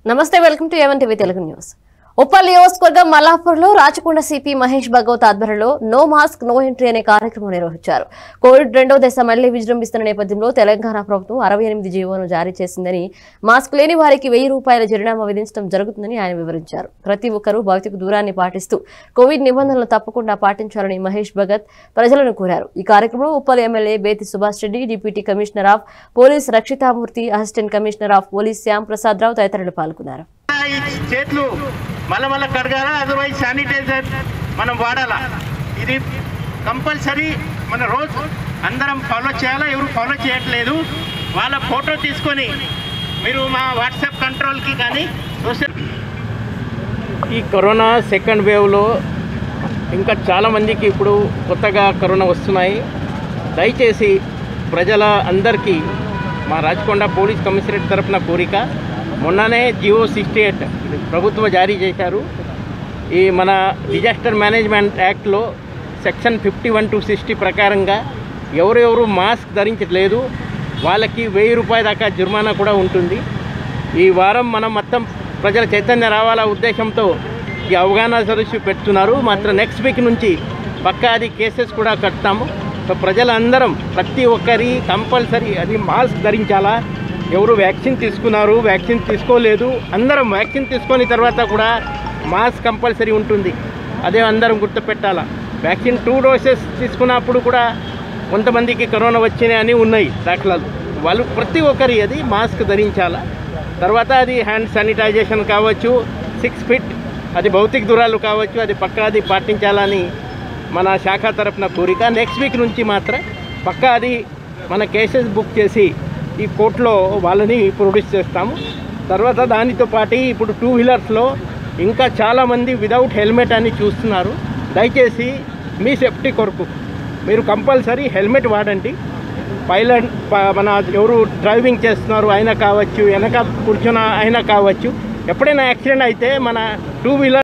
నమస్తే welcome to A one TV Telugu news Uppal నియోజకవర్గం మల్లాపూర్లో రాచకొండ సిపి మహేష్ భగవత్ ఆధ్వర్యంలో నో మాస్క్ నో ఎంట్రీ అనే కార్యక్రమం నిర్వహించారు కోవిడ్ రెండో దశ మళ్లీ విజృంభిస్తున్న నేపథ్యంలో తెలంగాణ ప్రభుత్వం అరవై ఎనిమిది జీవోను జారీ చేసిందని మాస్క్ లేని వారికి వెయ్యి రూపాయల జరిమానా విధించడం జరుగుతుందని ఆయన వివరించారు ప్రతి ఒక్కరూ భౌతిక దూరాన్ని పాటిస్తూ కోవిడ్ నిబంధనలు తప్పకుండా పాటించాలని మహేష్ భగత్ ప్రజలను కోరారు ఈ కార్యక్రమంలో Uppal MLA Bethi Subhash Reddy deputy commissioner of police Rakshitamurthy assistant commissioner of police Shyam Prasad Rao తదితరులు పాల్గొన్నారు ఈ చేతులు మళ్ళా మళ్ళీ కడగాల అదర్వైజ్ శానిటైజర్ మనం వాడాలా ఇది కంపల్సరీ మన రోజు అందరం ఫాలో చేయాలా ఎవరు ఫాలో చేయట్లేదు వాళ్ళ ఫోటో తీసుకొని మీరు మా వాట్సాప్ కంట్రోల్కి కానీ సోషల్ ఈ కరోనా సెకండ్ వేవ్లో ఇంకా చాలామందికి ఇప్పుడు కొత్తగా కరోనా వస్తున్నాయి దయచేసి ప్రజల అందరికీ మా రాచకొండ పోలీస్ కమిషనరేట్ తరఫున కోరిక మొన్ననే జియో సిక్స్టీ ఎయిట్ ప్రభుత్వం జారీ చేశారు ఈ మన డిజాస్టర్ మేనేజ్మెంట్ యాక్ట్లో section fifty one to sixty ప్రకారంగా ఎవరెవరు మాస్క్ ధరించట్లేదు వాళ్ళకి వెయ్యి రూపాయల దాకా జుర్మానా కూడా ఉంటుంది ఈ వారం మనం మొత్తం ప్రజల చైతన్య రావాల ఉద్దేశంతో ఈ అవగాహన సదస్సు పెడుతున్నారు మాత్రం నెక్స్ట్ వీక్ నుంచి పక్కా అది కేసెస్ కూడా కడతాము సో ప్రజలందరం ప్రతి ఒక్కరి కంపల్సరీ అది మాస్క్ ధరించాలా ఎవరు వ్యాక్సిన్ తీసుకున్నారు వ్యాక్సిన్ తీసుకోలేదు అందరం వ్యాక్సిన్ తీసుకొని తర్వాత కూడా మాస్క్ కంపల్సరీ ఉంటుంది అదే అందరం గుర్తుపెట్టాలా వ్యాక్సిన్ టూ డోసెస్ తీసుకున్నప్పుడు కూడా కొంతమందికి కరోనా వచ్చినాయి అని ఉన్నాయి దాఖలాలు వాళ్ళు ప్రతి ఒక్కరి అది మాస్క్ ధరించాలా తర్వాత అది హ్యాండ్ శానిటైజేషన్ కావచ్చు సిక్స్ ఫీట్ అది భౌతిక దూరాలు కావచ్చు అది పక్కా అది పాటించాలని మన శాఖ తరపున కోరిక నెక్స్ట్ వీక్ నుంచి మాత్రం పక్కా అది మన కేసెస్ బుక్ చేసి ఈ కోర్టులో వాళ్ళని ప్రొడ్యూస్ చేస్తాము తర్వాత దానితో పాటు ఇప్పుడు టూ వీలర్స్లో ఇంకా చాలామంది విదౌట్ హెల్మెట్ అని చూస్తున్నారు దయచేసి మీ సేఫ్టీ కొరకు మీరు కంపల్సరీ హెల్మెట్ వాడండి పైలట్ ప- మన ఎవరు డ్రైవింగ్ చేస్తున్నారు అయినా కావచ్చు వెనక కూర్చున్న అయినా కావచ్చు ఎప్పుడైనా యాక్సిడెంట్ అయితే మన టూ వీలర్